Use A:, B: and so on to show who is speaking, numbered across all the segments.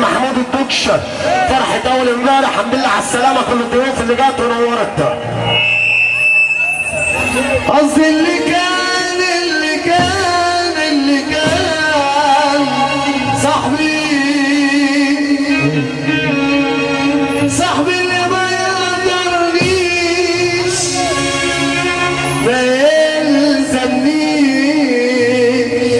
A: محمود الدكشة فرحة اول امبارح الحمد لله على السلامة كل الضيوف اللي جات ونورت
B: قصدي اللي كان اللي كان اللي كان صاحبي صاحبي اللي ما يقدرنيش ما يلزمنيش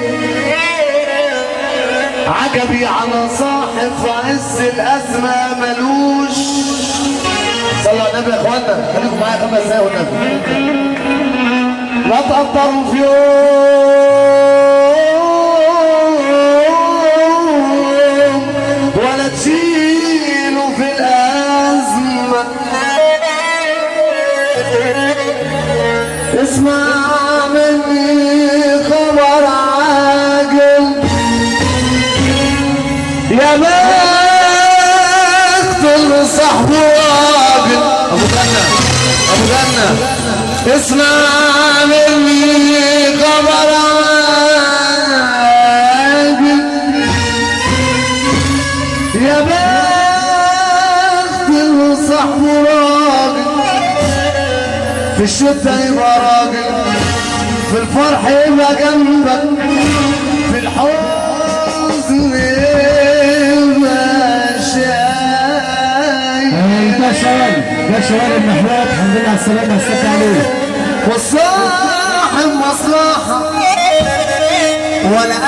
B: عجبي على صاحب في عز الأزمة ملوش صلوا على النبي يا اخوانا خليكم معايا خمس دقايق والنبي لا تقدروا في يوم ولا تشيلوا في الأزمة اسمع مني خبر عاجل يا بخت اللي صاحبه راجل ابو جنة ابو جنة اسمع مني خبر عاجل يا بخت اللي صاحبه راجل في الشدة يبقى راجل في الفرح يبقى جنبك في الحزن يبقى شايل
C: ده شوال ده شوال المحراب الحمد لله على السلامة استنى عليه
B: والصاحب مصلحة ولا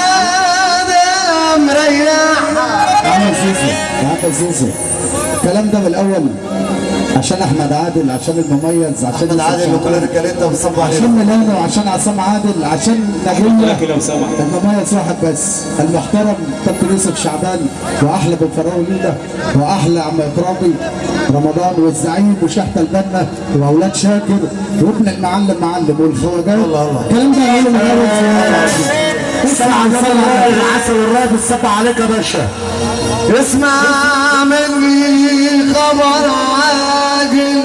B: آدم مريحة
C: عمل زيزو عمل زيزو الكلام ده من الأول عشان أحمد عادل عشان المميز عشان
B: احمد عادل وكل رجالتنا بتصبح
C: عشان
B: علينا
C: ميلانو وعشان عصام عادل عشان نجية المميز واحد بس المحترم كابتن يوسف شعبان واحلى بن فراوي ليلى واحلى عم اكرامي رمضان والزعيم وشحت البنا واولاد شاكر وابن المعلم معلم والخواجات
B: الله الله.
C: الكلام ده هو اللي غير
A: السلام عليكم العسل الراب السبع عليك يا باشا
B: اسمع مني خبر عاجل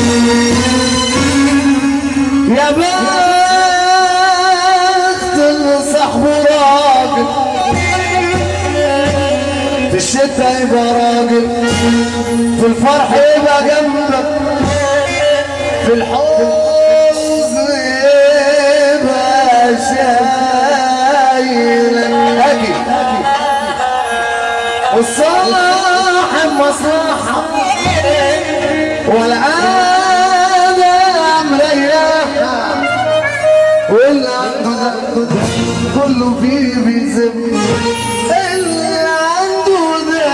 B: يا بخت اللي صاحبه راجل في الشتا يبقى راجل في الفرح يبقى جنبك في الحزن يبقى شايلك اجي والصاحب مصلحة ولا آدم مريحة واللي عنده ده كله فيه بيزم اللي عنده ده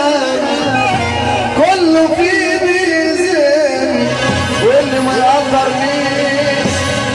B: كله فيه بيزم واللي ما يقدرنيش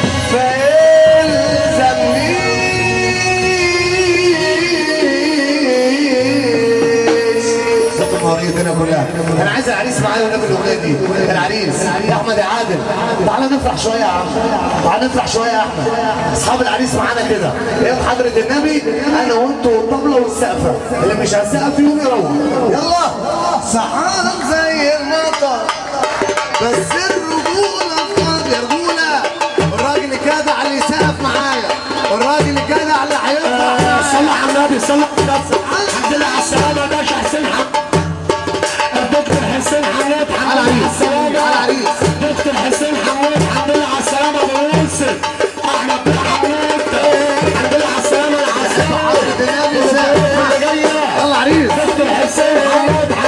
B: فيلزمنيش ست المواضيع الدنيا كلها انا عايز العريس معايا ونقابل اولادي العريس يا احمد يا عادل تعالى نفرح شويه يا عم تعالى نفرح شويه يا احمد اصحاب العريس معانا كده ايه حضره النبي انا وانتوا والطبله والسقفه اللي مش هسقف يوم يروح يلا صحالك زي المطر بس الرجوله فاضي رجوله الراجل الجدع اللي يسقف معايا الراجل الجدع اللي هيفرح
A: صلى على النبي صلى على النبي الحمد لله على السلامة يا باشا حسين حمد الدكتور حسين حماد الحمد لله على السلامة
B: على العريس.
A: دكتور حسين حماد الحمد لله على السلامة ابو يوسف احمد بن حمود الحمد لله على السلامة العسل
B: حضرة النبي سقف
A: اللي جاية
B: يلا عريس
A: دكتور حسين حماد